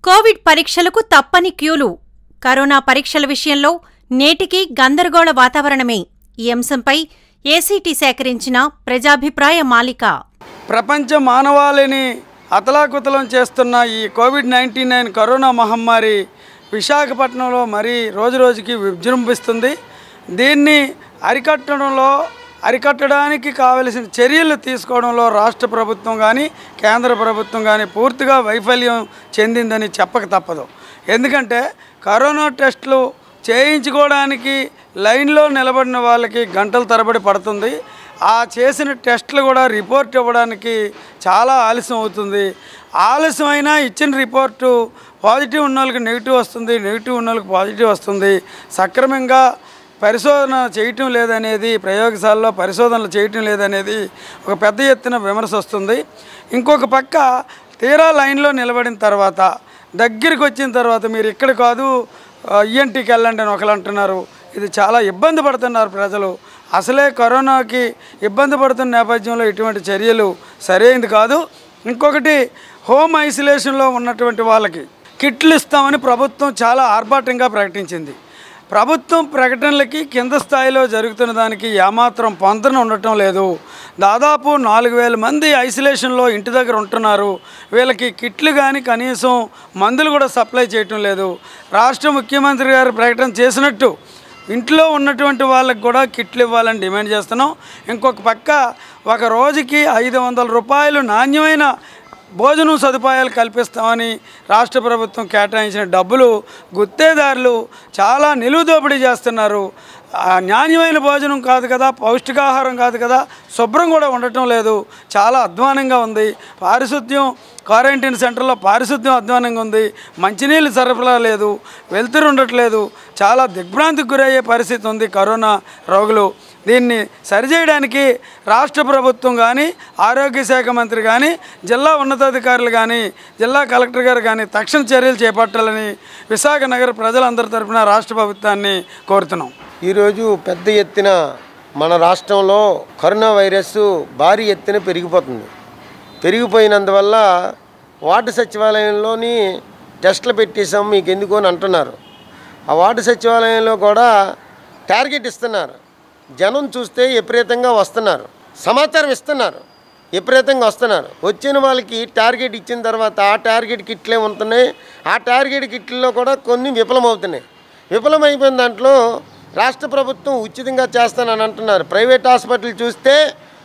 Covid పరీక్షలకు తప్పని క్యూలు corona పరీక్షల విషయంలో నేటికీ గందరగోళ వాతావరణమే ఈ అంశంపై ఏసీటీ సేకరించిన ప్రజాభిప్రాయ మాలిక ప్రపంచ మానవాళిని అతలాకుతలం చేస్తున్న ఈ కోవిడ్ నైన్టీ నైన్ కరోనా మహమ్మారి విశాఖపట్నంలో మరీ రోజురోజుకి విజృంభిస్తుంది దీన్ని అరికట్టడంలో అరికట్టడానికి కావలసిన చర్యలు తీసుకోవడంలో రాష్ట్ర ప్రభుత్వం కానీ కేంద్ర ప్రభుత్వం కానీ పూర్తిగా వైఫల్యం చెందిందని చెప్పక తప్పదు ఎందుకంటే కరోనా టెస్టులు చేయించుకోవడానికి లైన్లో నిలబడిన వాళ్ళకి గంటల తరబడి పడుతుంది ఆ చేసిన టెస్టులు కూడా రిపోర్ట్ ఇవ్వడానికి చాలా ఆలస్యం అవుతుంది ఆలస్యమైనా ఇచ్చిన రిపోర్టు పాజిటివ్ ఉన్న వాళ్ళకి నెగిటివ్ వస్తుంది నెగిటివ్ ఉన్న వాళ్ళకి పాజిటివ్ వస్తుంది సక్రమంగా పరిశోధన చేయటం లేదనేది ప్రయోగశాలలో పరిశోధనలు చేయటం లేదనేది ఒక పెద్ద ఎత్తున విమర్శ వస్తుంది ఇంకొక పక్క తీరా లైన్లో నిలబడిన తర్వాత దగ్గరికి వచ్చిన తర్వాత మీరు ఇక్కడ కాదు ఈఎన్టీకి వెళ్ళండి అని ఒకరు అంటున్నారు ఇది చాలా ఇబ్బంది పడుతున్నారు ప్రజలు అసలే కరోనాకి ఇబ్బంది పడుతున్న నేపథ్యంలో ఇటువంటి చర్యలు సరైనది కాదు ఇంకొకటి హోమ్ ఐసోలేషన్లో ఉన్నటువంటి వాళ్ళకి కిట్లు ఇస్తామని ప్రభుత్వం చాలా ఆర్భాటంగా ప్రకటించింది ప్రభుత్వం ప్రకటనలకి కింద స్థాయిలో జరుగుతున్న దానికి ఏమాత్రం పొంతన ఉండటం లేదు దాదాపు నాలుగు వేల మంది ఐసోలేషన్లో ఇంటి దగ్గర ఉంటున్నారు వీళ్ళకి కిట్లు కానీ కనీసం మందులు కూడా సప్లై చేయటం లేదు రాష్ట్ర ముఖ్యమంత్రి గారు ప్రకటన చేసినట్టు ఇంట్లో ఉన్నటువంటి వాళ్ళకి కూడా కిట్లు ఇవ్వాలని డిమాండ్ చేస్తున్నాం ఇంకొక పక్క ఒక రోజుకి ఐదు వందల రూపాయలు నాణ్యమైన భోజనం సదుపాయాలు కల్పిస్తామని రాష్ట్ర ప్రభుత్వం కేటాయించిన డబ్బులు గుత్తేదారులు చాలా నిలువు దోపిడీ చేస్తున్నారు ఆ నాణ్యమైన భోజనం కాదు కదా పౌష్టికాహారం కాదు కదా శుభ్రం కూడా ఉండటం లేదు చాలా అధ్వానంగా ఉంది పారిశుద్ధ్యం క్వారంటైన్ సెంటర్లో పారిశుద్ధ్యం అధ్వానంగా ఉంది మంచినీళ్ళు సరఫరా లేదు వెలుతురు ఉండట్లేదు చాలా దిగ్భ్రాంతికి గురయ్యే పరిస్థితి ఉంది కరోనా రోగులు దీన్ని సరిచేయడానికి రాష్ట్ర ప్రభుత్వం కానీ ఆరోగ్య శాఖ మంత్రి కానీ జిల్లా ఉన్నతాధికారులు కానీ జిల్లా కలెక్టర్ గారు కానీ తక్షణ చర్యలు చేపట్టాలని విశాఖ నగర ప్రజలందరి తరపున రాష్ట్ర ప్రభుత్వాన్ని కోరుతున్నాం ఈరోజు పెద్ద ఎత్తున మన రాష్ట్రంలో కరోనా వైరస్ భారీ ఎత్తున పెరిగిపోతుంది పెరిగిపోయినందువల్ల వార్డు సచివాలయంలోని టెస్టులు పెట్టేసాం మీకు ఎందుకు అని అంటున్నారు ఆ వార్డు సచివాలయంలో కూడా టార్గెట్ ఇస్తున్నారు జనం చూస్తే విపరీతంగా వస్తున్నారు సమాచారం ఇస్తున్నారు విపరీతంగా వస్తున్నారు వచ్చిన వాళ్ళకి టార్గెట్ ఇచ్చిన తర్వాత ఆ టార్గెట్ కిట్లే ఉంటున్నాయి ఆ టార్గెట్ కిట్లలో కూడా కొన్ని విఫలమవుతున్నాయి విఫలమైపోయిన దాంట్లో రాష్ట్ర ప్రభుత్వం ఉచితంగా చేస్తానని అంటున్నారు ప్రైవేట్ హాస్పిటల్ చూస్తే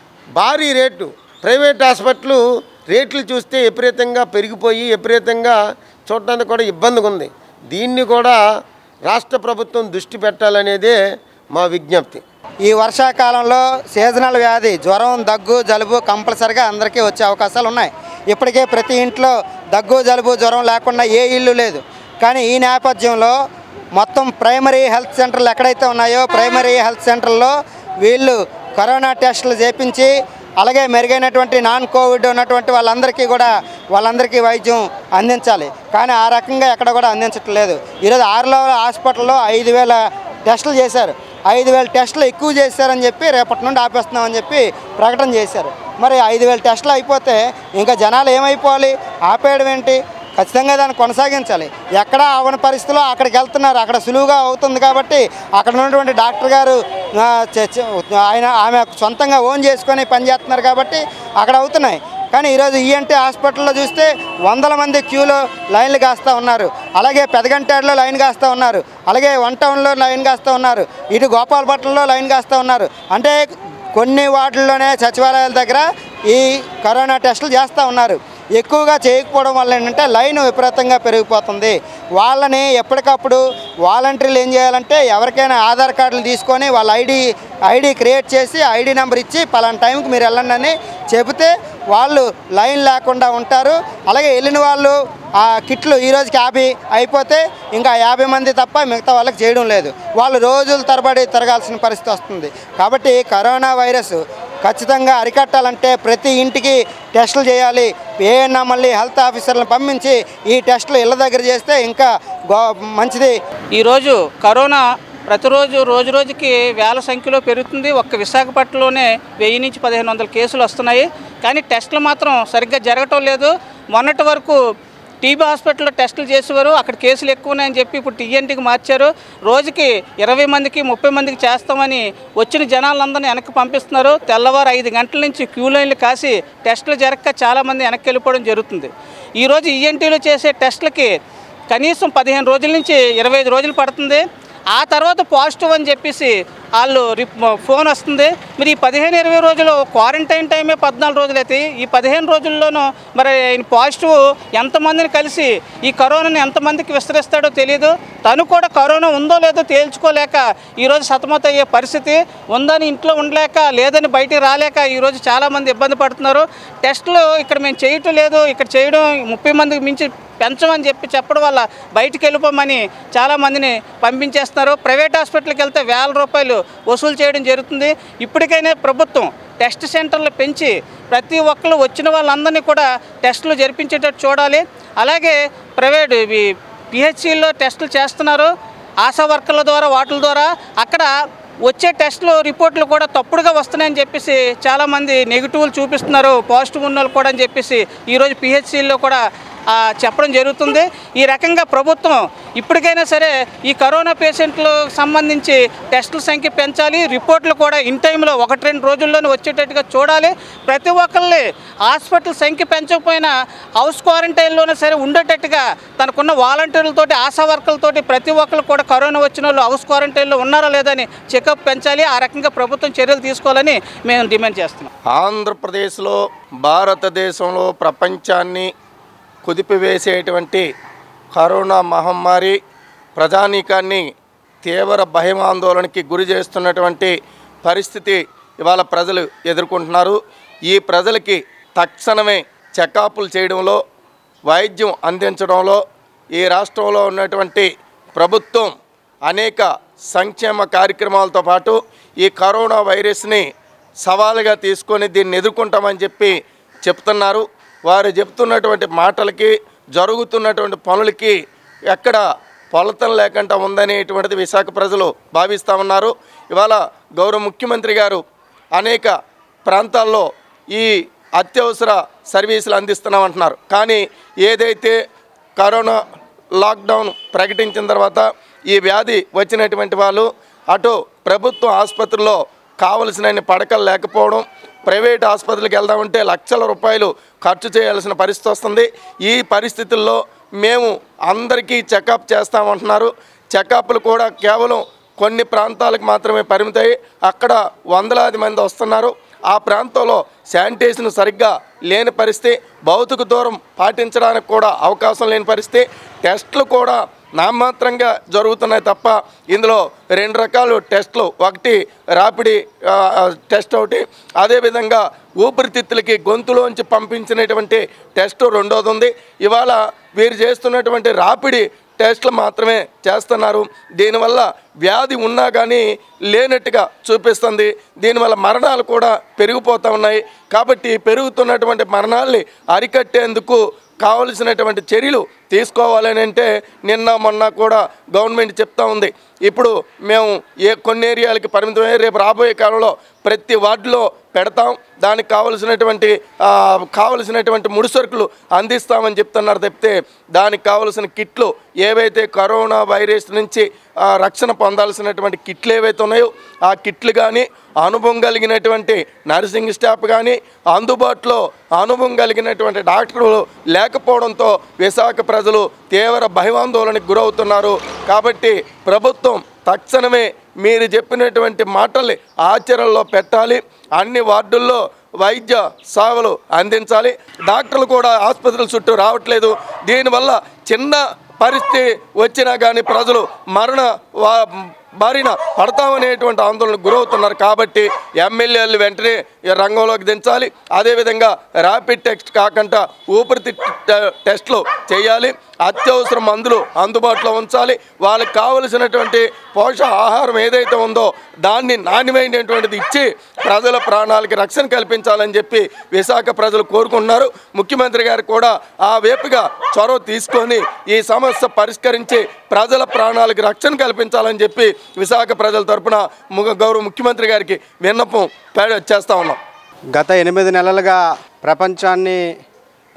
భారీ రేటు ప్రైవేట్ హాస్పిటల్ రేట్లు చూస్తే విపరీతంగా పెరిగిపోయి విపరీతంగా చూడడానికి కూడా ఇబ్బందిగా ఉంది దీన్ని కూడా రాష్ట్ర ప్రభుత్వం దృష్టి పెట్టాలనేదే మా విజ్ఞప్తి ఈ వర్షాకాలంలో సీజనల్ వ్యాధి జ్వరం దగ్గు జలుబు కంపల్సరిగా అందరికీ వచ్చే అవకాశాలు ఉన్నాయి ఇప్పటికే ప్రతి ఇంట్లో దగ్గు జలుబు జ్వరం లేకుండా ఏ ఇల్లు లేదు కానీ ఈ నేపథ్యంలో మొత్తం ప్రైమరీ హెల్త్ సెంటర్లు ఎక్కడైతే ఉన్నాయో ప్రైమరీ హెల్త్ సెంటర్లో వీళ్ళు కరోనా టెస్టులు చేపించి అలాగే మెరుగైనటువంటి నాన్ కోవిడ్ ఉన్నటువంటి వాళ్ళందరికీ కూడా వాళ్ళందరికీ వైద్యం అందించాలి కానీ ఆ రకంగా ఎక్కడ కూడా అందించట్లేదు ఈరోజు ఆరులో హాస్పిటల్లో ఐదు వేల టెస్టులు చేశారు ఐదు వేల టెస్టులు ఎక్కువ చేశారని చెప్పి రేపటి నుండి ఆపేస్తున్నామని చెప్పి ప్రకటన చేశారు మరి ఐదు వేల టెస్టులు అయిపోతే ఇంకా జనాలు ఏమైపోవాలి ఆపేయడం ఏంటి ఖచ్చితంగా దాన్ని కొనసాగించాలి ఎక్కడ అవని పరిస్థితిలో అక్కడికి వెళ్తున్నారు అక్కడ సులువుగా అవుతుంది కాబట్టి అక్కడ ఉన్నటువంటి డాక్టర్ గారు ఆ, చ- చ- ఆయన ఆమె సొంతంగా ఓన్ చేసుకొని పనిచేస్తున్నారు కాబట్టి అక్కడ అవుతున్నాయి కానీ ఈరోజు ఈఎన్టీ హాస్పిటల్లో చూస్తే వందల మంది క్యూలో లైన్లు కాస్తూ ఉన్నారు అలాగే పెదగంటాడులో లైన్ కాస్తూ ఉన్నారు అలాగే వన్ టౌన్లో లైన్ కాస్తూ ఉన్నారు ఇటు గోపాలపట్నంలో లైన్ కాస్తూ ఉన్నారు అంటే కొన్ని వార్డుల్లోనే సచివాలయాల దగ్గర ఈ కరోనా టెస్టులు చేస్తూ ఉన్నారు ఎక్కువగా చేయకపోవడం వల్ల ఏంటంటే లైన్ విపరీతంగా పెరిగిపోతుంది వాళ్ళని ఎప్పటికప్పుడు వాలంటీర్లు ఏం చేయాలంటే ఎవరికైనా ఆధార్ కార్డులు తీసుకొని వాళ్ళ ఐడి ఐడి క్రియేట్ చేసి ఐడి నెంబర్ ఇచ్చి పలానా టైంకి మీరు వెళ్ళండి అని చెబితే వాళ్ళు లైన్ లేకుండా ఉంటారు అలాగే వెళ్ళిన వాళ్ళు ఆ కిట్లు ఈ రోజుకి యాభై అయిపోతే ఇంకా యాభై మంది తప్ప మిగతా వాళ్ళకి చేయడం లేదు వాళ్ళు రోజుల తరబడి తిరగాల్సిన పరిస్థితి వస్తుంది కాబట్టి కరోనా వైరస్ ఖచ్చితంగా అరికట్టాలంటే ప్రతి ఇంటికి టెస్టులు చేయాలి ఏఎన్ఎం మళ్ళీ హెల్త్ ఆఫీసర్లను పంపించి ఈ టెస్టులు ఇళ్ళ దగ్గర చేస్తే ఇంకా గో మంచిది ఈరోజు కరోనా ప్రతిరోజు రోజు రోజుకి వేల సంఖ్యలో పెరుగుతుంది ఒక్క విశాఖపట్నంలోనే వెయ్యి నుంచి పదిహేను వందల కేసులు వస్తున్నాయి కానీ టెస్టులు మాత్రం సరిగ్గా జరగటం లేదు మొన్నటి వరకు టీబీ హాస్పిటల్లో టెస్టులు చేసేవారు అక్కడ కేసులు ఎక్కువ ఉన్నాయని చెప్పి ఇప్పుడు టీఎన్టీకి మార్చారు రోజుకి ఇరవై మందికి ముప్పై మందికి చేస్తామని వచ్చిన జనాలందరినీ వెనక్కి పంపిస్తున్నారు తెల్లవారు ఐదు గంటల నుంచి క్యూ లైన్లు కాసి టెస్టులు జరగక చాలామంది వెనక్కి వెళ్ళిపోవడం జరుగుతుంది ఈరోజు ఈఎన్టీలో చేసే టెస్టులకి కనీసం పదిహేను రోజుల నుంచి ఇరవై ఐదు రోజులు పడుతుంది ఆ తర్వాత పాజిటివ్ అని చెప్పేసి వాళ్ళు రిప్ ఫోన్ వస్తుంది మరి ఈ పదిహేను ఇరవై రోజులు క్వారంటైన్ టైమే పద్నాలుగు రోజులు అయితే ఈ పదిహేను రోజుల్లోనూ మరి ఆయన పాజిటివ్ ఎంతమందిని కలిసి ఈ కరోనాని ఎంతమందికి విస్తరిస్తాడో తెలియదు తను కూడా కరోనా ఉందో లేదో తేల్చుకోలేక ఈరోజు సతమత అయ్యే పరిస్థితి ఉందని ఇంట్లో ఉండలేక లేదని బయటికి రాలేక ఈరోజు చాలామంది ఇబ్బంది పడుతున్నారు టెస్టులు ఇక్కడ మేము చేయటం లేదు ఇక్కడ చేయడం ముప్పై మందికి మించి పెంచమని చెప్పి చెప్పడం వల్ల బయటికి వెళ్ళిపోమని చాలామందిని పంపించేస్తున్నారు ప్రైవేట్ హాస్పిటల్కి వెళ్తే వేల రూపాయలు వసూలు చేయడం జరుగుతుంది ఇప్పటికైనా ప్రభుత్వం టెస్ట్ సెంటర్లు పెంచి ప్రతి ఒక్కరు వచ్చిన వాళ్ళందరినీ కూడా టెస్టులు జరిపించేటట్టు చూడాలి అలాగే ప్రైవేట్ ఇవి పిహెచ్సిల్లో టెస్టులు చేస్తున్నారు ఆశా వర్కర్ల ద్వారా వాటిల ద్వారా అక్కడ వచ్చే టెస్టులు రిపోర్ట్లు కూడా తప్పుడుగా వస్తున్నాయని చెప్పేసి చాలామంది నెగిటివ్లు చూపిస్తున్నారు పాజిటివ్ ఉన్న వాళ్ళు కూడా అని చెప్పేసి ఈరోజు పిహెచ్సిల్లో కూడా ఆ, చెప్పడం జరుగుతుంది ఈ రకంగా ప్రభుత్వం ఇప్పటికైనా సరే ఈ కరోనా పేషెంట్లకు సంబంధించి టెస్టుల సంఖ్య పెంచాలి రిపోర్ట్లు కూడా ఇన్ టైంలో ఒకటి రెండు రోజుల్లోనే వచ్చేటట్టుగా చూడాలి ప్రతి ఒక్కరిని హాస్పిటల్ సంఖ్య పెంచకపోయినా హౌస్ క్వారంటైన్లోనే సరే ఉండేటట్టుగా తనకున్న వాలంటీర్లతోటి ఆశా వర్కర్లతోటి ప్రతి ఒక్కరు కూడా కరోనా వచ్చిన వాళ్ళు హౌస్ క్వారంటైన్లో ఉన్నారా లేదని చెకప్ పెంచాలి ఆ రకంగా ప్రభుత్వం చర్యలు తీసుకోవాలని మేము డిమాండ్ చేస్తున్నాం ఆంధ్రప్రదేశ్లో భారతదేశంలో ప్రపంచాన్ని కుదిపివేసేటువంటి కరోనా మహమ్మారి ప్రజానీకాన్ని తీవ్ర భయం ఆందోళనకి గురి చేస్తున్నటువంటి పరిస్థితి ఇవాళ ప్రజలు ఎదుర్కొంటున్నారు ఈ ప్రజలకి తక్షణమే చెకప్లు చేయడంలో వైద్యం అందించడంలో ఈ రాష్ట్రంలో ఉన్నటువంటి ప్రభుత్వం అనేక సంక్షేమ కార్యక్రమాలతో పాటు ఈ కరోనా వైరస్ని సవాలుగా తీసుకొని దీన్ని ఎదుర్కొంటామని చెప్పి చెప్తున్నారు వారు చెప్తున్నటువంటి మాటలకి జరుగుతున్నటువంటి పనులకి ఎక్కడ పొలతం లేకుండా ఉందనేటువంటిది విశాఖ ప్రజలు భావిస్తూ ఉన్నారు ఇవాళ గౌరవ ముఖ్యమంత్రి గారు అనేక ప్రాంతాల్లో ఈ అత్యవసర సర్వీసులు అందిస్తున్నామంటున్నారు కానీ ఏదైతే కరోనా లాక్డౌన్ ప్రకటించిన తర్వాత ఈ వ్యాధి వచ్చినటువంటి వాళ్ళు అటు ప్రభుత్వ ఆసుపత్రుల్లో కావలసిన పడకలు లేకపోవడం ప్రైవేట్ ఆసుపత్రికి వెళ్దామంటే లక్షల రూపాయలు ఖర్చు చేయాల్సిన పరిస్థితి వస్తుంది ఈ పరిస్థితుల్లో మేము అందరికీ చెకప్ చేస్తామంటున్నారు చెకప్లు కూడా కేవలం కొన్ని ప్రాంతాలకు మాత్రమే పరిమితాయి అక్కడ వందలాది మంది వస్తున్నారు ఆ ప్రాంతంలో శానిటేషన్ సరిగ్గా లేని పరిస్థితి భౌతిక దూరం పాటించడానికి కూడా అవకాశం లేని పరిస్థితి టెస్టులు కూడా నామాత్రంగా జరుగుతున్నాయి తప్ప ఇందులో రెండు రకాలు టెస్టులు ఒకటి రాపిడి ఆ, ఆ, టెస్ట్ ఒకటి అదేవిధంగా ఊపిరితిత్తులకి గొంతులోంచి పంపించినటువంటి టెస్ట్ రెండోది ఉంది ఇవాళ వీరు చేస్తున్నటువంటి రాపిడి టెస్టులు మాత్రమే చేస్తున్నారు దీనివల్ల వ్యాధి ఉన్నా కానీ లేనట్టుగా చూపిస్తుంది దీనివల్ల మరణాలు కూడా పెరిగిపోతూ ఉన్నాయి కాబట్టి పెరుగుతున్నటువంటి మరణాల్ని అరికట్టేందుకు కావలసినటువంటి చర్యలు తీసుకోవాలని అంటే నిన్న మొన్న కూడా గవర్నమెంట్ చెప్తా ఉంది ఇప్పుడు మేము ఏ కొన్ని ఏరియాలకి పరిమితమై రేపు రాబోయే కాలంలో ప్రతి వార్డులో పెడతాం దానికి కావలసినటువంటి ఆ, కావలసినటువంటి ముడిసరుకులు అందిస్తామని చెప్తున్నారు తప్పితే దానికి కావలసిన కిట్లు ఏవైతే కరోనా వైరస్ నుంచి ఆ, రక్షణ పొందాల్సినటువంటి కిట్లు ఏవైతే ఉన్నాయో ఆ కిట్లు కానీ అనుభవం కలిగినటువంటి నర్సింగ్ స్టాఫ్ కానీ అందుబాటులో అనుభవం కలిగినటువంటి డాక్టర్లు లేకపోవడంతో విశాఖ ప్రజలు తీవ్ర భయాందోళనకు గురవుతున్నారు కాబట్టి ప్రభుత్వం తక్షణమే మీరు చెప్పినటువంటి మాటల్ని ఆచరణలో పెట్టాలి అన్ని వార్డుల్లో వైద్య సేవలు అందించాలి డాక్టర్లు కూడా ఆసుపత్రుల చుట్టూ రావట్లేదు దీనివల్ల చిన్న పరిస్థితి వచ్చినా కానీ ప్రజలు మరణ వా- బారిన పడతామనేటువంటి ఆందోళనకు గురవుతున్నారు కాబట్టి ఎమ్మెల్యేలు వెంటనే ఈ రంగంలోకి దించాలి అదేవిధంగా ర్యాపిడ్ టెస్ట్ కాకుండా ఊపిరితిత్తు టె- టెస్టులు చేయాలి అత్యవసర మందులు అందుబాటులో ఉంచాలి వాళ్ళకి కావలసినటువంటి పోషకాహారం ఏదైతే ఉందో దాన్ని నాణ్యమైనటువంటిది ఇచ్చి ప్రజల ప్రాణాలకి రక్షణ కల్పించాలని చెప్పి విశాఖ ప్రజలు కోరుకుంటున్నారు ముఖ్యమంత్రి గారు కూడా ఆ వేపుగా చొరవ తీసుకొని ఈ సమస్య పరిష్కరించి ప్రజల ప్రాణాలకు రక్షణ కల్పించాలని చెప్పి విశాఖ ప్రజల తరపున ము- గౌరవ ముఖ్యమంత్రి గారికి విన్నపం పే- చేస్తా ఉన్నాం గత ఎనిమిది నెలలుగా ప్రపంచాన్ని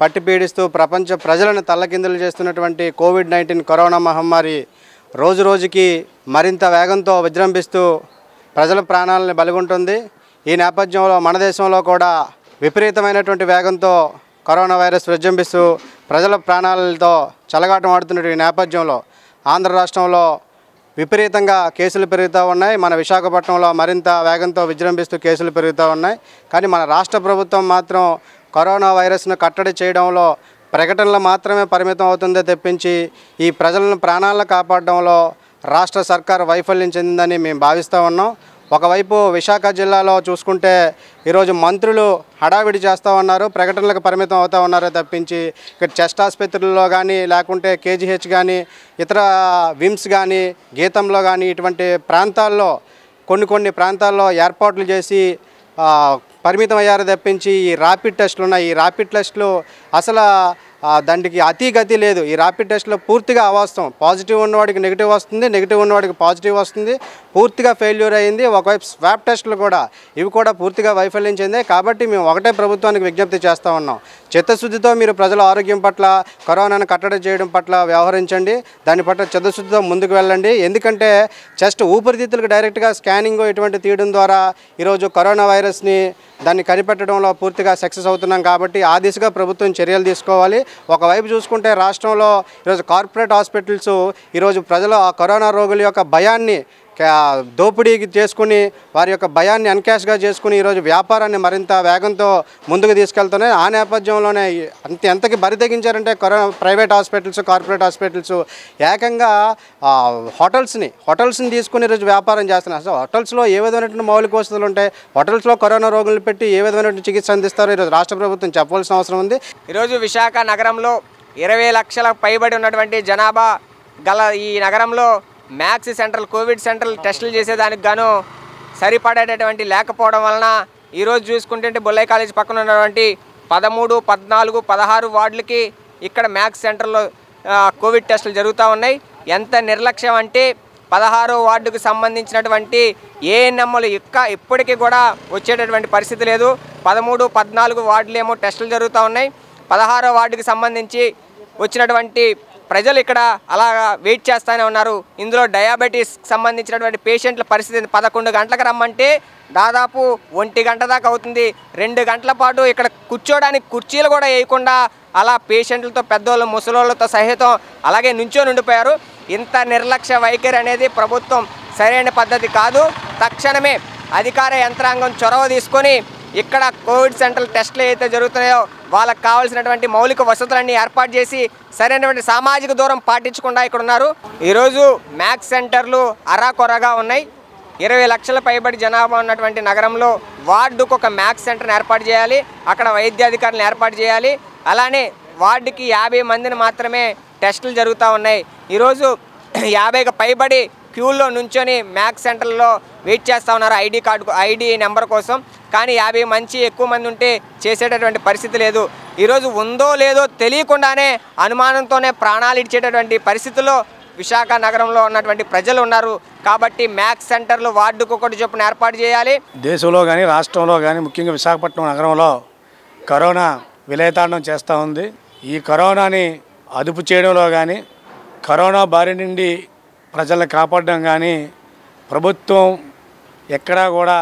పట్టి పీడిస్తూ ప్రపంచ ప్రజలను తల్లకిందులు చేస్తున్నటువంటి కోవిడ్ నైన్టీన్ కరోనా మహమ్మారి రోజు రోజుకి మరింత వేగంతో విజృంభిస్తూ ప్రజల ప్రాణాలను బలిగొంటుంది ఈ నేపథ్యంలో మన దేశంలో కూడా విపరీతమైనటువంటి వేగంతో కరోనా వైరస్ విజృంభిస్తూ ప్రజల ప్రాణాలతో చెలగాటం ఆడుతున్న ఈ నేపథ్యంలో ఆంధ్ర రాష్ట్రంలో విపరీతంగా కేసులు పెరుగుతూ ఉన్నాయి మన విశాఖపట్నంలో మరింత వేగంతో విజృంభిస్తూ కేసులు పెరుగుతూ ఉన్నాయి కానీ మన రాష్ట్ర ప్రభుత్వం మాత్రం కరోనా వైరస్ను కట్టడి చేయడంలో ప్రకటనలు మాత్రమే పరిమితం అవుతుందే తెప్పించి ఈ ప్రజలను ప్రాణాలను కాపాడడంలో రాష్ట్ర సర్కార్ వైఫల్యం చెందిందని మేము భావిస్తూ ఉన్నాం ఒకవైపు విశాఖ జిల్లాలో చూసుకుంటే ఈరోజు మంత్రులు హడావిడి చేస్తూ ఉన్నారు ప్రకటనలకు పరిమితం అవుతూ ఉన్నారో తప్పించి ఇక్కడ చెస్ట్ ఆసుపత్రుల్లో కానీ లేకుంటే కేజీహెచ్ కానీ ఇతర విమ్స్ కానీ గీతంలో కానీ ఇటువంటి ప్రాంతాల్లో కొన్ని కొన్ని ప్రాంతాల్లో ఏర్పాట్లు చేసి ఆ, పరిమితం అయ్యారు తప్పించి ఈ ర్యాపిడ్ టెస్టులు ఉన్నాయి ఈ ర్యాపిడ్ టెస్టులు అసలు ఆ, దానికి అతి గతి లేదు ఈ ర్యాపిడ్ టెస్ట్లో పూర్తిగా అవాస్తవం పాజిటివ్ ఉన్నవాడికి నెగిటివ్ వస్తుంది నెగిటివ్ ఉన్నవాడికి పాజిటివ్ వస్తుంది పూర్తిగా ఫెయిల్యూర్ అయింది ఒకవైపు స్వాబ్ టెస్టులు కూడా ఇవి కూడా పూర్తిగా వైఫల్యం చెందాయి కాబట్టి మేము ఒకటే ప్రభుత్వానికి విజ్ఞప్తి చేస్తూ ఉన్నాం చిత్తశుద్ధితో మీరు ప్రజల ఆరోగ్యం పట్ల కరోనాను కట్టడి చేయడం పట్ల వ్యవహరించండి దాని పట్ల చిత్తశుద్ధితో ముందుకు వెళ్ళండి ఎందుకంటే చెస్ట్ ఊపిరితిత్తులకు డైరెక్ట్గా స్కానింగ్ ఇటువంటి తీయడం ద్వారా ఈరోజు కరోనా వైరస్ని దాన్ని కనిపెట్టడంలో పూర్తిగా సక్సెస్ అవుతున్నాం కాబట్టి ఆ దిశగా ప్రభుత్వం చర్యలు తీసుకోవాలి ఒకవైపు చూసుకుంటే రాష్ట్రంలో ఈరోజు కార్పొరేట్ హాస్పిటల్స్ ఈరోజు ప్రజలు ఆ కరోనా రోగుల యొక్క భయాన్ని కా- దోపిడీకి చేసుకుని వారి యొక్క భయాన్ని అన్కాష్గా చేసుకుని ఈరోజు వ్యాపారాన్ని మరింత వేగంతో ముందుకు తీసుకెళ్తున్నాయి ఆ నేపథ్యంలోనే ఈ- అంత ఎంతకి బరి తెగించారంటే corona private hospitals corporate hospitals ఏకంగా ఆ, హోటల్స్ని హోటల్స్ని తీసుకుని ఈరోజు వ్యాపారం చేస్తున్నారు అసలు హోటల్స్లో ఏ విధమైనటువంటి మౌలిక వసతులు ఉంటాయి హోటల్స్లో కరోనా రోగులను పెట్టి ఏ విధమైనటువంటి చికిత్స అందిస్తారో ఈరోజు రాష్ట్ర ప్రభుత్వం చెప్పవలసిన అవసరం ఉంది ఈరోజు విశాఖ నగరంలో ఇరవై లక్షల పైబడి ఉన్నటువంటి జనాభా గల ఈ నగరంలో మ్యాక్స్ సెంట్రల్ కోవిడ్ సెంట్రల్ టెస్టులు చేసేదానికి గాను సరిపడేటటువంటి లేకపోవడం వలన ఈరోజు చూసుకుంటే బొల్లై కాలేజ్ పక్కన ఉన్నటువంటి పదమూడు పద్నాలుగు పదహారు వార్డులకి ఇక్కడ మ్యాక్స్ సెంటర్లో ఆ, కోవిడ్ టెస్టులు జరుగుతూ ఉన్నాయి ఎంత నిర్లక్ష్యం అంటే పదహారో వార్డుకు సంబంధించినటువంటి ఏఎన్ఎంలు ఇక్క ఇప్పటికీ కూడా వచ్చేటటువంటి పరిస్థితి లేదు పదమూడు పద్నాలుగు వార్డులేమో టెస్టులు జరుగుతూ ఉన్నాయి పదహారో వార్డుకి సంబంధించి వచ్చినటువంటి ప్రజలు ఇక్కడ అలా వెయిట్ చేస్తూనే ఉన్నారు ఇందులో డయాబెటీస్ సంబంధించినటువంటి పేషెంట్ల పరిస్థితి పదకొండు గంటలకు రమ్మంటే దాదాపు ఒంటి గంట దాకా అవుతుంది రెండు గంటల పాటు ఇక్కడ కూర్చోడానికి కుర్చీలు కూడా వేయకుండా అలా పేషెంట్లతో పెద్దోళ్ళు ముసలోళ్ళతో సహితం అలాగే నుంచొని ఉండిపోయారు ఇంత నిర్లక్ష్య వైఖరి అనేది ప్రభుత్వం సరైన పద్ధతి కాదు తక్షణమే అధికార యంత్రాంగం చొరవ తీసుకొని ఇక్కడ కోవిడ్ సెంటర్ టెస్టులు ఏదైతే జరుగుతున్నాయో వాళ్ళకి కావాల్సినటువంటి మౌలిక వసతులన్నీ ఏర్పాటు చేసి సరైనటువంటి సామాజిక దూరం పాటించకుండా ఇక్కడ ఉన్నారు ఈరోజు మ్యాక్స్ సెంటర్లు అరాకొరగా ఉన్నాయి ఇరవై లక్షల పైబడి జనాభా ఉన్నటువంటి నగరంలో వార్డుకు ఒక మ్యాక్స్ సెంటర్ని ఏర్పాటు చేయాలి అక్కడ వైద్యాధికారులను ఏర్పాటు చేయాలి అలానే వార్డుకి యాభై మందిని మాత్రమే టెస్టులు జరుగుతూ ఉన్నాయి ఈరోజు యాభైకి పైబడి క్యూల్లో నుంచొని మ్యాక్స్ సెంటర్లో వెయిట్ చేస్తూ ఉన్నారు ఐడి కార్డు ఐడి నెంబర్ కోసం కానీ యాభై మంచి ఎక్కువ మంది ఉంటే చేసేటటువంటి పరిస్థితి లేదు ఈరోజు ఉందో లేదో తెలియకుండానే అనుమానంతోనే ప్రాణాలు ఇచ్చేటటువంటి పరిస్థితుల్లో విశాఖ నగరంలో ఉన్నటువంటి ప్రజలు ఉన్నారు కాబట్టి మ్యాక్స్ సెంటర్లు వార్డుకు ఒకటి చొప్పున ఏర్పాటు చేయాలి దేశంలో కానీ రాష్ట్రంలో కానీ ముఖ్యంగా విశాఖపట్నం నగరంలో కరోనా విలయతాండం చేస్తూ ఉంది ఈ కరోనాని అదుపు చేయడంలో కానీ కరోనా బారి నుండి ప్రజల్ని కాపాడడం కానీ ప్రభుత్వం ఎక్కడా కూడా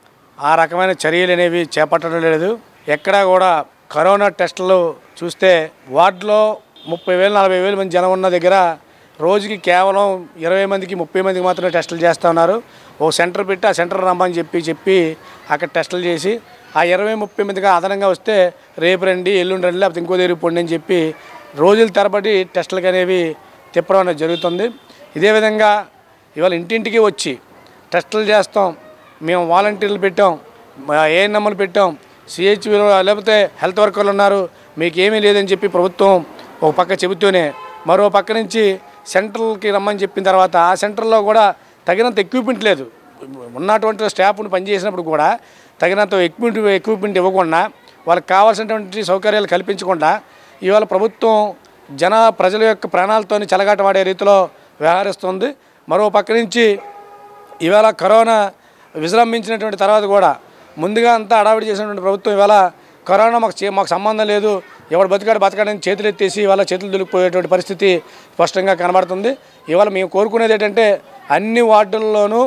ఆ రకమైన చర్యలు అనేవి చేపట్టడం లేదు ఎక్కడా కూడా కరోనా టెస్టులు చూస్తే వార్డులో ముప్పై వేలు నలభై వేలు మంది జనం ఉన్న దగ్గర రోజుకి కేవలం ఇరవై మందికి ముప్పై మందికి మాత్రమే టెస్టులు చేస్తూ ఉన్నారు ఓ సెంటర్ పెట్టి ఆ సెంటర్ రమ్మని చెప్పి చెప్పి అక్కడ టెస్టులు చేసి ఆ ఇరవై ముప్పై మందికి అదనంగా వస్తే రేపు రండి ఎల్లుండి రండి లేకపోతే ఇంకో దగ్గరికి పోండి అని చెప్పి రోజుల తరబడి టెస్టులకు అనేవి తిప్పడం అనేది జరుగుతుంది ఇదే విధంగా ఇవాళ ఇంటింటికి వచ్చి టెస్టులు చేస్తాం మేము వాలంటీర్లు పెట్టాం ఏఎన్ఎంలు పెట్టాం సిహెచ్విలో లేకపోతే హెల్త్ వర్కర్లు ఉన్నారు మీకు ఏమీ లేదని చెప్పి ప్రభుత్వం ఒక పక్క చెబుతూనే మరో పక్క నుంచి సెంటర్కి రమ్మని చెప్పిన తర్వాత ఆ సెంటర్లో కూడా తగినంత ఎక్విప్మెంట్ లేదు ఉన్నటువంటి స్టాఫ్ను పనిచేసినప్పుడు కూడా తగినంత ఎక్విప్మెంట్ ఎక్విప్మెంట్ ఇవ్వకుండా వాళ్ళకి కావాల్సినటువంటి సౌకర్యాలు కల్పించకుండా ఇవాళ ప్రభుత్వం జన ప్రజల యొక్క ప్రాణాలతో చెలగాటమాడే రీతిలో వ్యవహరిస్తుంది మరో పక్క నుంచి ఇవాళ కరోనా విజృంభించినటువంటి తర్వాత కూడా ముందుగా అంతా అడావిడి చేసినటువంటి ప్రభుత్వం ఇవాళ కరోనా మాకు చే- మాకు సంబంధం లేదు ఎవడు బతికాడు బతకాడని చేతులు ఎత్తేసి ఇవాళ చేతులు దులిపోయేటువంటి పరిస్థితి స్పష్టంగా కనబడుతుంది ఇవాళ మేము కోరుకునేది ఏంటంటే అన్ని వార్డుల్లోనూ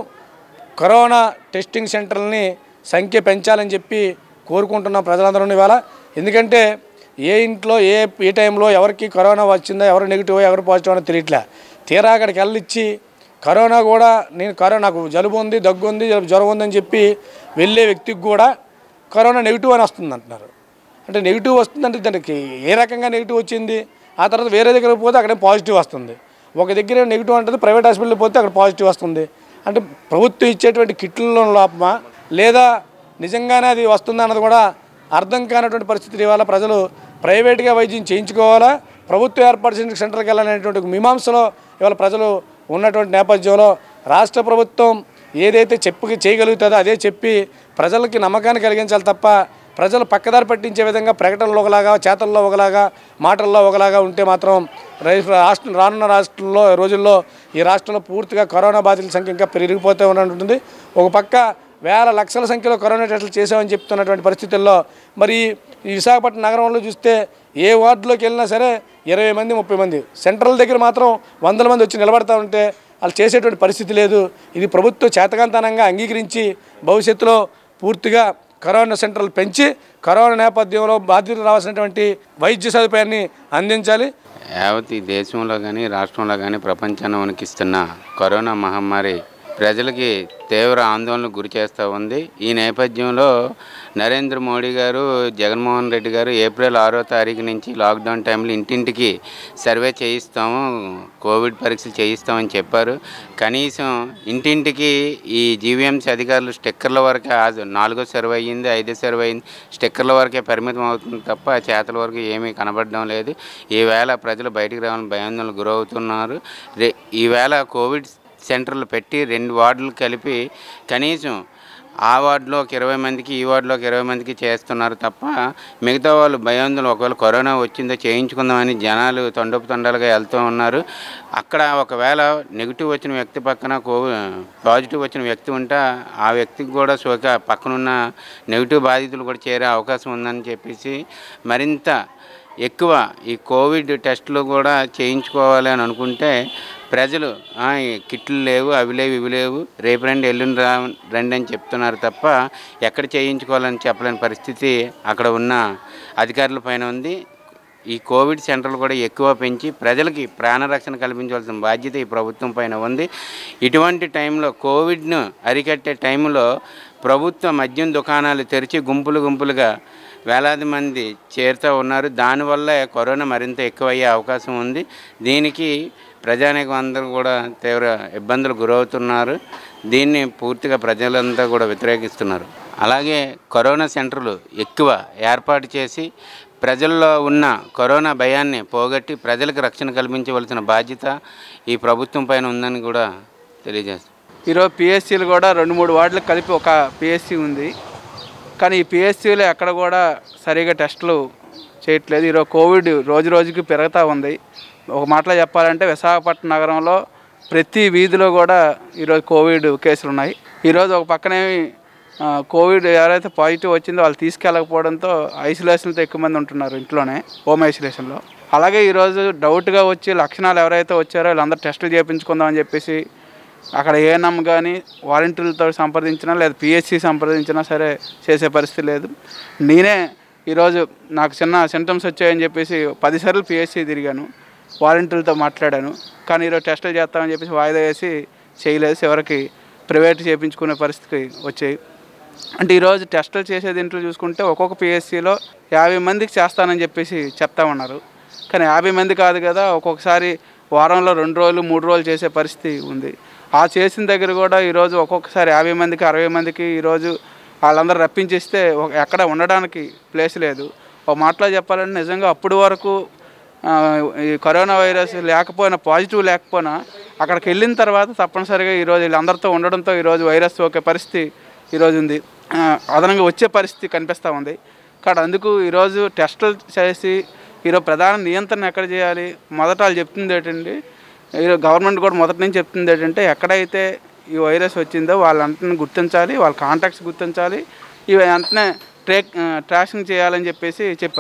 కరోనా టెస్టింగ్ సెంటర్లని సంఖ్య పెంచాలని చెప్పి కోరుకుంటున్నాం ప్రజలందరూ ఇవాళ ఎందుకంటే ఏ ఇంట్లో ఏ ఏ టైంలో ఎవరికి కరోనా వచ్చిందో ఎవరు నెగిటివ్ ఎవరు పాజిటివ్ అని తెలియట్లే తీరా అక్కడికి వెళ్ళిచ్చి కరోనా కూడా నేను కరోనా నాకు జలుబు ఉంది దగ్గు ఉంది జ్వరం ఉందని చెప్పి వెళ్ళే వ్యక్తికి కూడా కరోనా నెగిటివ్ అని వస్తుంది అంటున్నారు అంటే నెగిటివ్ వస్తుందంటే దానికి ఏ రకంగా నెగిటివ్ వచ్చింది ఆ తర్వాత వేరే దగ్గరికి పోతే అక్కడ పాజిటివ్ వస్తుంది ఒక దగ్గర నెగిటివ్ అంటుంది ప్రైవేట్ హాస్పిటల్కి పోతే అక్కడ పాజిటివ్ వస్తుంది అంటే ప్రభుత్వం ఇచ్చేటువంటి కిట్లలో లోపమా లేదా నిజంగానే అది వస్తుందా అన్నది కూడా అర్థం కానటువంటి పరిస్థితులు ఇవాళ ప్రజలు ప్రైవేట్గా వైద్యం చేయించుకోవాలా ప్రభుత్వం ఏర్పాటు చేసిన సెంటర్కి వెళ్ళాలనేటువంటి ఒక మీమాంసలో ఇవాళ ప్రజలు ఉన్నటువంటి నేపథ్యంలో రాష్ట్ర ప్రభుత్వం ఏదైతే చెప్పి చేయగలుగుతుందో అదే చెప్పి ప్రజలకి నమ్మకాన్ని కలిగించాలి తప్ప ప్రజలు పక్కదారి పట్టించే విధంగా ప్రకటనలో ఒకలాగా చేతల్లో ఒకలాగా మాటల్లో ఒకలాగా ఉంటే మాత్రం రై- రాష్ట్రం రానున్న రాష్ట్రంలో రోజుల్లో ఈ రాష్ట్రంలో పూర్తిగా కరోనా బాధితుల సంఖ్య ఇంకా పెరిగిపోతూ ఉంటుంది ఒక పక్క వేల లక్షల సంఖ్యలో కరోనా టెస్టులు చేసామని చెప్తున్నటువంటి పరిస్థితుల్లో మరి ఈ విశాఖపట్నం నగరంలో చూస్తే ఏ వార్డులోకి వెళ్ళినా సరే ఇరవై మంది ముప్పై మంది సెంట్రల్ దగ్గర మాత్రం వందల మంది వచ్చి నిలబడతా ఉంటే వాళ్ళు చేసేటువంటి పరిస్థితి లేదు ఇది ప్రభుత్వ చేతకాంతనంగా అంగీకరించి భవిష్యత్తులో పూర్తిగా కరోనా సెంటర్లు పెంచి కరోనా నేపథ్యంలో బాధ్యతలు రావాల్సినటువంటి వైద్య సదుపాయాన్ని అందించాలి యావత్ ఈ దేశంలో కానీ రాష్ట్రంలో కానీ ప్రపంచాన్ని వణికిస్తున్న కరోనా మహమ్మారి ప్రజలకి తీవ్ర ఆందోళనకు గురి చేస్తూ ఉంది ఈ నేపథ్యంలో నరేంద్ర మోడీ గారు జగన్మోహన్ రెడ్డి గారు ఏప్రిల్ ఆరో తారీఖు నుంచి లాక్డౌన్ టైంలో ఇంటింటికి సర్వే చేయిస్తాము కోవిడ్ పరీక్షలు చేయిస్తామని చెప్పారు కనీసం ఇంటింటికి ఈ జీవీఎంసీ అధికారులు స్టిక్కర్ల వరకే ఆ- నాలుగో సర్వే అయ్యింది ఐదో సర్వే అయింది స్టిక్కర్ల వరకే పరిమితం అవుతుంది తప్ప చేతల వరకు ఏమీ కనబడడం లేదు ఈవేళ ప్రజలు బయటికి రావాలని భయాందోళనకు గురవుతున్నారు రే ఈవేళ కోవిడ్ సెంటర్లు పెట్టి రెండు వార్డులు కలిపి కనీసం ఆ వార్డులో ఒక ఇరవై మందికి ఈ వార్డులో ఒక ఇరవై మందికి చేస్తున్నారు తప్ప మిగతా వాళ్ళు భయాందోళన ఒకవేళ కరోనా వచ్చిందో చేయించుకుందామని జనాలు తండోపు తండాలుగా వెళ్తూ ఉన్నారు అక్కడ ఒకవేళ నెగిటివ్ వచ్చిన వ్యక్తి పక్కన కోవి పాజిటివ్ వచ్చిన వ్యక్తి ఉంటే ఆ వ్యక్తికి కూడా సోక పక్కనున్న నెగిటివ్ బాధితులు కూడా చేరే అవకాశం ఉందని చెప్పేసి మరింత ఎక్కువ ఈ కోవిడ్ టెస్టులు కూడా చేయించుకోవాలి అని అనుకుంటే ప్రజలు "ఆ, ఈ కిట్లు లేవు అవి లేవు ఇవి లేవు రేపు రండి ఎల్లుండి రా రండి అని చెప్తున్నారు తప్ప ఎక్కడ చేయించుకోవాలని చెప్పలేని పరిస్థితి అక్కడ ఉన్న అధికారుల పైన ఉంది ఈ కోవిడ్ సెంటర్లు కూడా ఎక్కువ పెంచి ప్రజలకి ప్రాణరక్షణ కల్పించవలసిన బాధ్యత ఈ ప్రభుత్వం పైన ఉంది ఇటువంటి టైంలో కోవిడ్ను అరికట్టే టైంలో ప్రభుత్వ మద్యం దుకాణాలు తెరిచి గుంపులు గుంపులుగా వేలాది మంది చేరుతూ ఉన్నారు దానివల్ల కరోనా మరింత ఎక్కువయ్యే అవకాశం ఉంది దీనికి ప్రజానీకం అందరూ కూడా తీవ్ర ఇబ్బందులు గురవుతున్నారు దీన్ని పూర్తిగా ప్రజలంతా కూడా వ్యతిరేకిస్తున్నారు అలాగే కరోనా సెంటర్లు ఎక్కువ ఏర్పాటు చేసి ప్రజల్లో ఉన్న కరోనా భయాన్ని పోగొట్టి ప్రజలకు రక్షణ కల్పించవలసిన బాధ్యత ఈ ప్రభుత్వం పైన ఉందని కూడా తెలియజేస్తాం ఈరోజు పిఎస్సీలు కూడా రెండు మూడు వార్డులకు కలిపి ఒక పిఎస్సీ ఉంది కానీ ఈ పిఎస్సీలో ఎక్కడ కూడా సరిగా టెస్టులు చేయట్లేదు ఈరోజు కోవిడ్ రోజు రోజుకి పెరుగుతూ ఉంది ఒక మాటలో చెప్పాలంటే విశాఖపట్నం నగరంలో ప్రతి వీధిలో కూడా ఈరోజు కోవిడ్ కేసులు ఉన్నాయి ఈరోజు ఒక పక్కనేమి ఆ, కోవిడ్ ఎవరైతే పాజిటివ్ వచ్చిందో వాళ్ళు తీసుకెళ్ళకపోవడంతో ఐసోలేషన్తో ఎక్కువ మంది ఉంటున్నారు ఇంట్లోనే హోమ్ ఐసోలేషన్లో అలాగే ఈరోజు డౌట్గా వచ్చి లక్షణాలు ఎవరైతే వచ్చారో వీళ్ళందరూ టెస్టులు చేయించుకుందామని చెప్పేసి అక్కడ ఏఎన్ఎం కానీ వాలంటీర్లతో సంప్రదించినా లేదా పిహెచ్సి సంప్రదించినా సరే చేసే పరిస్థితి లేదు నేనే ఈరోజు నాకు చిన్న సింటమ్స్ వచ్చాయని చెప్పేసి పదిసార్లు పిహెచ్సి తిరిగాను వాలంటీర్లతో మాట్లాడాను కానీ ఈరోజు టెస్టులు చేస్తామని చెప్పేసి వాయిదా వేసి చేయలేదు చివరికి ప్రైవేట్ చేయించుకునే పరిస్థితికి వచ్చాయి అంటే ఈరోజు టెస్టులు చేసే దీంట్లో చూసుకుంటే ఒక్కొక్క పిఎస్సిలో యాభై మందికి చేస్తానని చెప్పేసి చెప్తా ఉన్నారు కానీ యాభై మంది కాదు కదా ఒక్కొక్కసారి వారంలో రెండు రోజులు మూడు రోజులు చేసే పరిస్థితి ఉంది ఆ చేసిన దగ్గర కూడా ఈరోజు ఒక్కొక్కసారి యాభై మందికి అరవై మందికి ఈరోజు వాళ్ళందరూ రప్పించేస్తే ఒక- ఎక్కడ ఉండడానికి ప్లేస్ లేదు ఒక మాటలో చెప్పాలంటే నిజంగా అప్పటి వరకు ఆ, ఈ కరోనా వైరస్ లేకపోయినా పాజిటివ్ లేకపోయినా అక్కడికి వెళ్ళిన తర్వాత తప్పనిసరిగా ఈరోజు వీళ్ళందరితో ఉండడంతో ఈరోజు వైరస్ సోకే పరిస్థితి ఈరోజు ఉంది ఆ, అదనంగా వచ్చే పరిస్థితి కనిపిస్తూ ఉంది కాబట్టి అందుకు ఈరోజు టెస్టులు చేసి ఈరోజు ప్రధాన నియంత్రణ ఎక్కడ చేయాలి మొదట వాళ్ళు చెప్తుంది ఏంటండి ఈరోజు గవర్నమెంట్ కూడా మొదటి నుంచి చెప్తుంది ఏంటంటే ఎక్కడైతే ఈ వైరస్ వచ్చిందో వాళ్ళంతా గుర్తించాలి వాళ్ళ కాంటాక్ట్స్ గుర్తించాలి ఇవి వెంటనే ట్రేక్ ట్రాషింగ్ చేయాలని చెప్పేసి చెప్పారు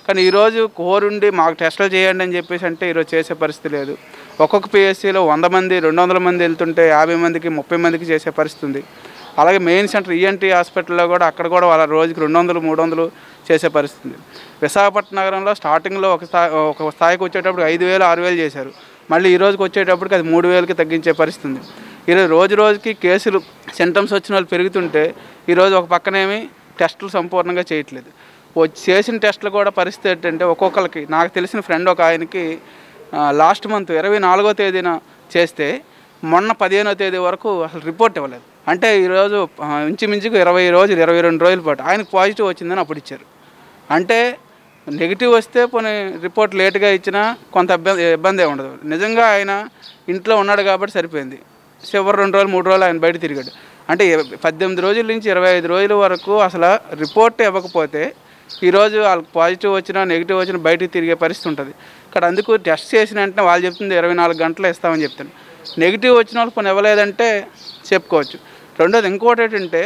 కానీ ఈరోజు కోరుండి మాకు టెస్టులు చేయండి అని చెప్పేసి అంటే ఈరోజు చేసే పరిస్థితి లేదు ఒక్కొక్క పిఎస్సీలో వంద మంది రెండు వందల మంది వెళ్తుంటే యాభై మందికి ముప్పై మందికి చేసే పరిస్థితి ఉంది అలాగే మెయిన్ సెంటర్ ఈఎన్టీ హాస్పిటల్లో కూడా అక్కడ కూడా వాళ్ళ రోజుకి రెండు వందలు మూడు వందలు చేసే పరిస్థితి ఉంది విశాఖపట్నం నగరంలో స్టార్టింగ్లో ఒక స్థాయి ఒక స్థాయికి వచ్చేటప్పుడు ఐదు వేలు ఆరు వేలు చేశారు మళ్ళీ ఈ రోజుకి వచ్చేటప్పటికి అది మూడు వేలకి తగ్గించే పరిస్థితి ఉంది ఈరోజు రోజు రోజుకి కేసులు సింటమ్స్ వచ్చిన వాళ్ళు పెరుగుతుంటే ఈరోజు ఒక పక్కనేమి టెస్టులు సంపూర్ణంగా చేయట్లేదు వచ్చి చేసిన టెస్టులు కూడా పరిస్థితి ఏంటంటే ఒక్కొక్కరికి నాకు తెలిసిన ఫ్రెండ్ ఒక ఆయనకి లాస్ట్ మంత్ ఇరవై నాలుగో తేదీన చేస్తే మొన్న పదిహేనో తేదీ వరకు అసలు రిపోర్ట్ ఇవ్వలేదు అంటే ఈరోజు ఆ, ఇంచుమించుకు ఇరవై రోజులు ఇరవై రెండు రోజుల పాటు ఆయనకు పాజిటివ్ వచ్చిందని అప్పుడు ఇచ్చారు అంటే నెగిటివ్ వస్తే పోనీ రిపోర్ట్ లేట్గా ఇచ్చినా కొంత ఇబ్బంది ఇబ్బంది ఉండదు నిజంగా ఆయన ఇంట్లో ఉన్నాడు కాబట్టి సరిపోయింది చివరి రెండు రోజులు మూడు రోజులు ఆయన బయట తిరిగాడు అంటే ఇర- పద్దెనిమిది రోజుల నుంచి ఇరవై ఐదు రోజుల వరకు అసలు రిపోర్ట్ ఇవ్వకపోతే ఈరోజు వాళ్ళకి పాజిటివ్ వచ్చినా నెగిటివ్ వచ్చినా బయటికి తిరిగే పరిస్థితి ఉంటుంది ఇక్కడ అందుకు టెస్ట్ చేసిన వెంటనే వాళ్ళు చెప్తుంది ఇరవై నాలుగు గంటలు ఇస్తామని చెప్తాను నెగిటివ్ వచ్చిన వాళ్ళు కొన్ని ఇవ్వలేదంటే చెప్పుకోవచ్చు రెండోది ఇంకోటి ఏంటంటే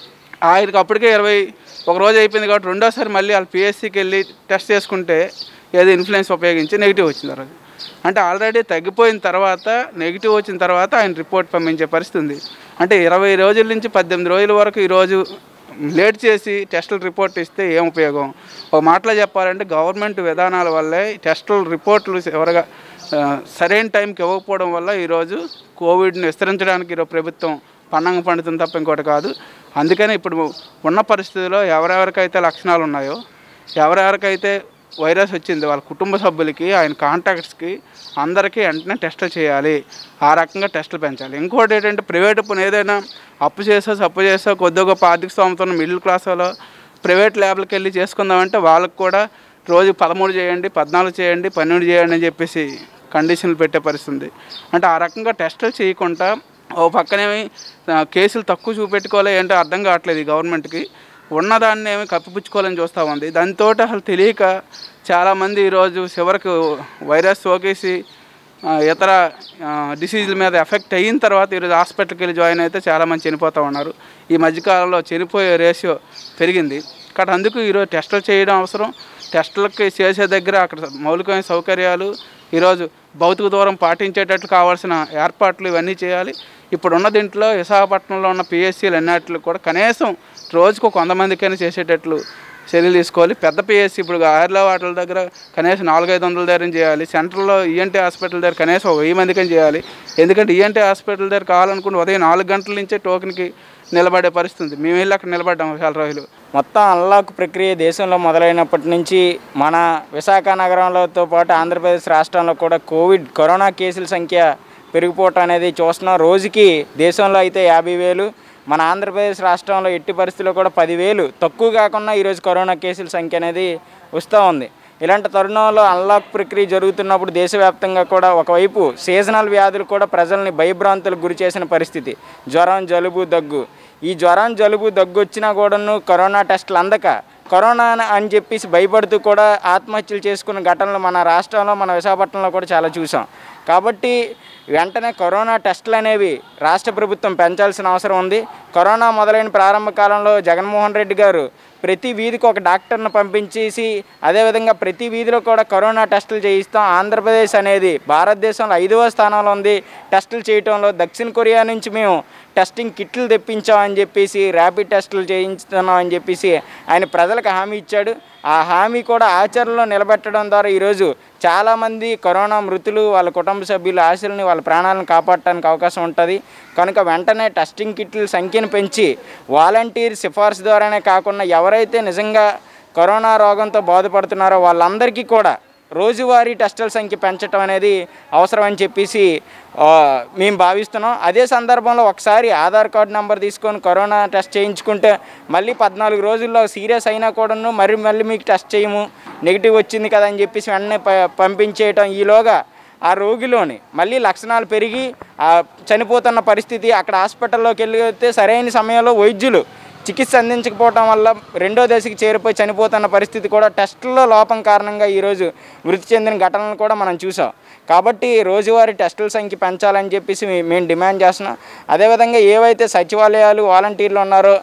ఆయనకి అప్పటికే ఇరవై ఒక రోజు అయిపోయింది కాబట్టి రెండోసారి మళ్ళీ వాళ్ళు పిఎస్సికి వెళ్ళి టెస్ట్ చేసుకుంటే ఏదో ఇన్ఫ్లుయెన్స్ ఉపయోగించి నెగిటివ్ వచ్చింది ఆ రోజు అంటే ఆల్రెడీ తగ్గిపోయిన తర్వాత నెగిటివ్ వచ్చిన తర్వాత ఆయన రిపోర్ట్ పంపించే పరిస్థితి ఉంది అంటే ఇరవై రోజుల నుంచి పద్దెనిమిది రోజుల వరకు ఈరోజు లేట్ చేసి టెస్టుల రిపోర్ట్ ఇస్తే ఏం ఉపయోగం ఒక మాటలో చెప్పాలంటే గవర్నమెంట్ విధానాల వల్లే టెస్టుల రిపోర్ట్లు ఎవరుగా ఆ, సరైన టైంకి ఇవ్వకపోవడం వల్ల ఈరోజు కోవిడ్ని విస్తరించడానికి ఈరోజు ప్రభుత్వం పన్నంగా పండుతుంది తప్ప ఇంకోటి కాదు అందుకని ఇప్పుడు ఉన్న పరిస్థితిలో ఎవరెవరికైతే లక్షణాలు ఉన్నాయో ఎవరెవరికైతే వైరస్ వచ్చింది వాళ్ళ కుటుంబ సభ్యులకి ఆయన కాంటాక్ట్స్కి అందరికీ వెంటనే టెస్టులు చేయాలి ఆ రకంగా టెస్టులు పెంచాలి ఇంకోటి ఏంటంటే ప్రైవేట్ పని ఏదైనా అప్పు చేసో సప్పు చేసో కొద్దిగా గొప్ప ఆర్థిక స్తోమత ఉన్న మిడిల్ క్లాస్ వాళ్ళు ప్రైవేట్ ల్యాబ్లకు వెళ్ళి చేసుకుందామంటే వాళ్ళకి కూడా రోజు పదమూడు చేయండి పద్నాలుగు చేయండి పన్నెండు చేయండి అని చెప్పేసి కండిషన్లు పెట్టే పరిస్థితి ఉంది అంటే ఆ రకంగా టెస్టులు చేయకుండా ఓ పక్కనేమి ఆ, కేసులు తక్కువ చూపెట్టుకోవాలి ఏంటో అర్థం కావట్లేదు ఈ గవర్నమెంట్కి ఉన్నదాన్ని ఏమి కప్పిపుచ్చుకోవాలని చూస్తూ ఉంది దాంతో అసలు తెలియక చాలామంది ఈరోజు చివరకు వైరస్ సోకేసి ఆ, ఇతర డిసీజుల మీద ఎఫెక్ట్ అయిన తర్వాత ఈరోజు హాస్పిటల్కి వెళ్ళి జాయిన్ అయితే చాలామంది చనిపోతూ ఉన్నారు ఈ మధ్యకాలంలో చనిపోయే రేషియో పెరిగింది కాబట్టి అందుకు ఈరోజు టెస్టులు చేయడం అవసరం టెస్టులకి చేసే దగ్గర అక్కడ మౌలికమైన సౌకర్యాలు ఈరోజు భౌతిక దూరం పాటించేటట్లు కావాల్సిన ఏర్పాట్లు ఇవన్నీ చేయాలి ఇప్పుడున్న దీంట్లో విశాఖపట్నంలో ఉన్న పిఎస్సీలు అన్నిటిలో కూడా కనీసం రోజుకు ఒక వంద మందికైనా చేసేటట్లు చర్యలు తీసుకోవాలి పెద్ద పిఎస్సీ ఇప్పుడు ఆర్ల వాటిల దగ్గర కనీసం నాలుగైదు వందల దగ్గర చేయాలి సెంటర్లో ఈఎన్టీ హాస్పిటల్ దగ్గర కనీసం ఒక వెయ్యి మందికని చేయాలి ఎందుకంటే ఈఎన్టీ హాస్పిటల్ దగ్గర కావాలనుకుంటే ఉదయం నాలుగు గంటల నుంచే టోకెన్కి నిలబడే పరిస్థితి ఉంది మేము వెళ్ళి అక్కడ నిలబడ్డాం చాలా రోజులు మొత్తం అన్లాక్ ప్రక్రియ దేశంలో మొదలైనప్పటి నుంచి మన విశాఖ నగరంలోతో పాటు ఆంధ్రప్రదేశ్ రాష్ట్రంలో కూడా కోవిడ్ కరోనా కేసుల సంఖ్య పెరిగిపోవటం అనేది చూస్తున్నాం రోజుకి దేశంలో అయితే యాభై వేలు మన ఆంధ్రప్రదేశ్ రాష్ట్రంలో ఎట్టి పరిస్థితుల్లో కూడా పదివేలు తక్కువ కాకుండా ఈరోజు కరోనా కేసుల సంఖ్య అనేది వస్తూ ఉంది ఇలాంటి తరుణంలో అన్లాక్ ప్రక్రియ జరుగుతున్నప్పుడు దేశవ్యాప్తంగా కూడా ఒకవైపు సీజనల్ వ్యాధులు కూడా ప్రజల్ని భయభ్రాంతులకు గురి చేసిన పరిస్థితి జ్వరం జలుబు దగ్గు ఈ జ్వరం జలుబు దగ్గు వచ్చినా కూడాను కరోనా టెస్టులు అందక కరోనా అని చెప్పేసి భయపడుతూ కూడా ఆత్మహత్యలు చేసుకున్న ఘటనలు మన రాష్ట్రంలో మన విశాఖపట్నంలో కూడా చాలా చూసాం కాబట్టి వెంటనే కరోనా టెస్టులు అనేవి రాష్ట్ర ప్రభుత్వం పెంచాల్సిన అవసరం ఉంది కరోనా మొదలైన ప్రారంభ కాలంలో జగన్మోహన్ రెడ్డి గారు ప్రతి వీధికి ఒక డాక్టర్ను పంపించేసి అదేవిధంగా ప్రతి వీధిలో కూడా కరోనా టెస్టులు చేయిస్తాం ఆంధ్రప్రదేశ్ అనేది భారతదేశంలో ఐదవ స్థానంలో ఉంది టెస్టులు చేయటంలో దక్షిణ కొరియా నుంచి మేము టెస్టింగ్ కిట్లు తెప్పించామని చెప్పేసి ర్యాపిడ్ టెస్టులు చేయించుతున్నాం అని చెప్పేసి ఆయన ప్రజలకు హామీ ఇచ్చాడు ఆ హామీ కూడా ఆచరణలో నిలబెట్టడం ద్వారా ఈరోజు చాలామంది కరోనా మృతులు వాళ్ళ కుటుంబ సభ్యుల ఆశలని వాళ్ళ ప్రాణాలను కాపాడటానికి అవకాశం ఉంటుంది కనుక వెంటనే టెస్టింగ్ కిట్ల సంఖ్యను పెంచి వాలంటీర్ సిఫార్సు ద్వారానే కాకుండా ఎవరైతే నిజంగా కరోనా రోగంతో బాధపడుతున్నారో వాళ్ళందరికీ కూడా రోజువారీ టెస్టుల సంఖ్య పెంచడం అనేది అవసరమని చెప్పేసి ఆ, మేము భావిస్తున్నాం అదే సందర్భంలో ఒకసారి ఆధార్ కార్డు నెంబర్ తీసుకొని కరోనా టెస్ట్ చేయించుకుంటే మళ్ళీ పద్నాలుగు రోజుల్లో సీరియస్ అయినా కూడాను మరి మళ్ళీ మీకు టెస్ట్ చేయము నెగిటివ్ వచ్చింది కదా అని చెప్పేసి వెంటనే ప పంపించేయటం ఈలోగా ఆ రోగిలోని మళ్ళీ లక్షణాలు పెరిగి ఆ చనిపోతున్న పరిస్థితి అక్కడ హాస్పిటల్లోకి వెళ్ళితే సరైన సమయంలో వైద్యులు చికిత్స అందించకపోవటం వల్ల రెండో దశకి చేరిపోయి చనిపోతున్న పరిస్థితి కూడా టెస్టుల్లో లోపం కారణంగా ఈరోజు మృతి చెందిన ఘటనలు కూడా మనం చూసాం కాబట్టి రోజువారీ టెస్టుల సంఖ్య పెంచాలని చెప్పేసి మే- మేము డిమాండ్ చేస్తున్నాం అదేవిధంగా ఏవైతే సచివాలయాలు వాలంటీర్లు ఉన్నారో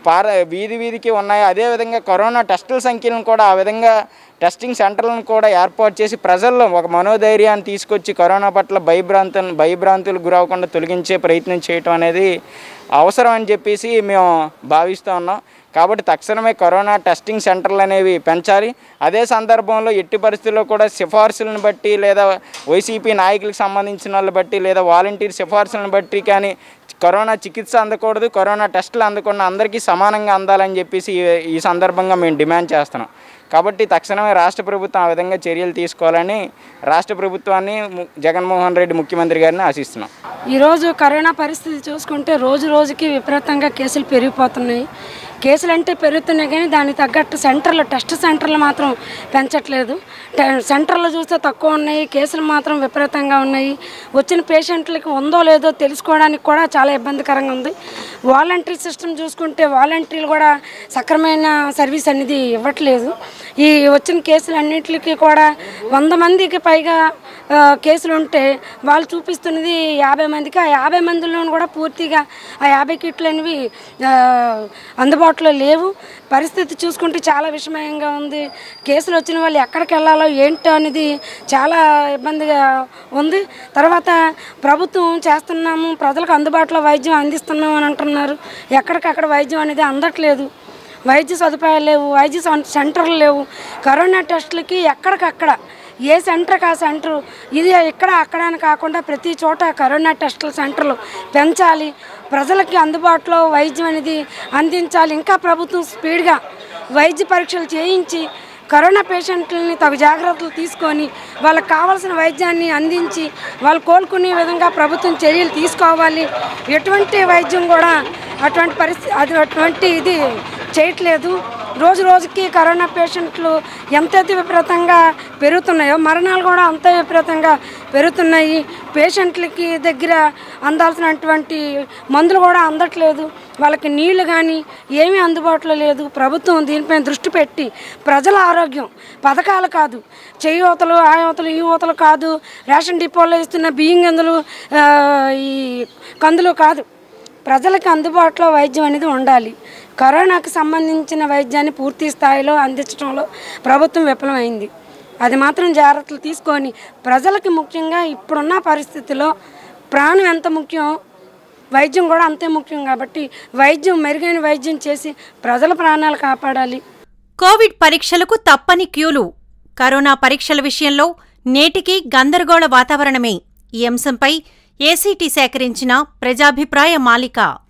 పార వీధి వీధికి ఉన్నాయి అదేవిధంగా కరోనా టెస్టుల సంఖ్యలను కూడా ఆ విధంగా టెస్టింగ్ సెంటర్లను కూడా ఏర్పాటు చేసి ప్రజల్లో ఒక మనోధైర్యాన్ని తీసుకొచ్చి కరోనా పట్ల భయభ్రాంతులను భయభ్రాంతులకు గురవకుండా తొలగించే ప్రయత్నం చేయటం అనేది అవసరం అని చెప్పేసి మేము భావిస్తూ ఉన్నాం కాబట్టి తక్షణమే కరోనా టెస్టింగ్ సెంటర్లు అనేవి పెంచాలి అదే సందర్భంలో ఎట్టి పరిస్థితుల్లో కూడా సిఫార్సులను బట్టి లేదా వైసీపీ నాయకులకు సంబంధించిన వాళ్ళని బట్టి లేదా వాలంటీర్ సిఫార్సులను బట్టి కానీ కరోనా చికిత్స అందకూడదు కరోనా టెస్టులు అందకుండా అందరికీ సమానంగా అందాలని చెప్పేసి ఈ- ఈ సందర్భంగా మేము డిమాండ్ చేస్తున్నాం కాబట్టి తక్షణమే రాష్ట్ర ప్రభుత్వం ఆ విధంగా చర్యలు తీసుకోవాలని రాష్ట్ర ప్రభుత్వాన్ని ము- జగన్మోహన్ రెడ్డి ముఖ్యమంత్రి గారిని ఆశిస్తున్నాం ఈరోజు కరోనా పరిస్థితి చూసుకుంటే రోజు రోజుకి విపరీతంగా కేసులు పెరిగిపోతున్నాయి కేసులు అంటే పెరుగుతున్నాయి కానీ దానికి తగ్గట్టు సెంటర్లు టెస్ట్ సెంటర్లు మాత్రం పెంచట్లేదు టె- సెంటర్లు చూస్తే తక్కువ ఉన్నాయి కేసులు మాత్రం విపరీతంగా ఉన్నాయి వచ్చిన పేషెంట్లకి ఉందో లేదో తెలుసుకోవడానికి కూడా చాలా ఇబ్బందికరంగా ఉంది వాలంటరీ సిస్టమ్ చూసుకుంటే వాలంటీర్లు కూడా సక్రమైన సర్వీస్ అనేది ఇవ్వట్లేదు ఈ వచ్చిన కేసులు అన్నింటికి కూడా వంద మందికి పైగా ఆ, కేసులు ఉంటే వాళ్ళు చూపిస్తున్నది యాభై మందికి ఆ యాభై మందిలో కూడా పూర్తిగా ఆ యాభై కిట్లు అనేవి ఆ, అందుబాటులో లేవు పరిస్థితి చూసుకుంటే చాలా విషమయంగా ఉంది కేసులు వచ్చిన వాళ్ళు ఎక్కడికి వెళ్ళాలో ఏంటో అనేది చాలా ఇబ్బందిగా ఉంది తర్వాత ప్రభుత్వం చేస్తున్నాము ప్రజలకు అందుబాటులో వైద్యం అందిస్తున్నాం అని అంటున్నారు ఎక్కడికక్కడ వైద్యం అనేది అందట్లేదు వైద్య సదుపాయాలు లేవు వైద్య సెం- సెంటర్లు లేవు కరోనా టెస్టులకి ఎక్కడికక్కడ ఏ సెంటర్కి ఆ సెంటర్ ఇది ఇక్కడ అక్కడ అని కాకుండా ప్రతి చోట కరోనా టెస్టుల సెంటర్లు పెంచాలి ప్రజలకి అందుబాటులో వైద్యం అనేది అందించాలి ఇంకా ప్రభుత్వం స్పీడ్గా వైద్య పరీక్షలు చేయించి కరోనా పేషెంట్లని తగు జాగ్రత్తలు తీసుకొని వాళ్ళకి కావాల్సిన వైద్యాన్ని అందించి వాళ్ళు కోలుకునే విధంగా ప్రభుత్వం చర్యలు తీసుకోవాలి ఎటువంటి వైద్యం కూడా అటువంటి పరిస్థితి అది అటువంటి ఇది చేయట్లేదు రోజు రోజుకి కరోనా పేషెంట్లు ఎంతైతే విపరీతంగా పెరుగుతున్నాయో మరణాలు కూడా అంతే విపరీతంగా పెరుగుతున్నాయి పేషెంట్లకి దగ్గర అందాల్సినటువంటి మందులు కూడా అందట్లేదు వాళ్ళకి నీళ్లు కానీ ఏమీ అందుబాటులో లేదు ప్రభుత్వం దీనిపై దృష్టి పెట్టి ప్రజల ఆరోగ్యం పథకాలు కాదు చేయూతలు ఆయోతలు ఈ ఊతలు కాదు రేషన్ డిపోలో ఇస్తున్న బియ్యం గింజలు ఆ, ఈ కందులు కాదు ప్రజలకు అందుబాటులో వైద్యం అనేది ఉండాలి కరోనాకు సంబంధించిన వైద్యాన్ని పూర్తి స్థాయిలో అందించడంలో ప్రభుత్వం విఫలమైంది అది మాత్రం జాగ్రత్తలు తీసుకొని ప్రజలకి ముఖ్యంగా ఇప్పుడున్న పరిస్థితిలో ప్రాణం ఎంత ముఖ్యం వైద్యం కూడా అంతే ముఖ్యం కాబట్టి వైద్యం మెరుగైన వైద్యం చేసి ప్రజల ప్రాణాలు కాపాడాలి కోవిడ్ పరీక్షలకు తప్పని క్యూలు కరోనా పరీక్షల విషయంలో నేటికీ గందరగోళ వాతావరణమే ఈ అంశంపై ఏసీటీ సేకరించిన ప్రజాభిప్రాయ మాలిక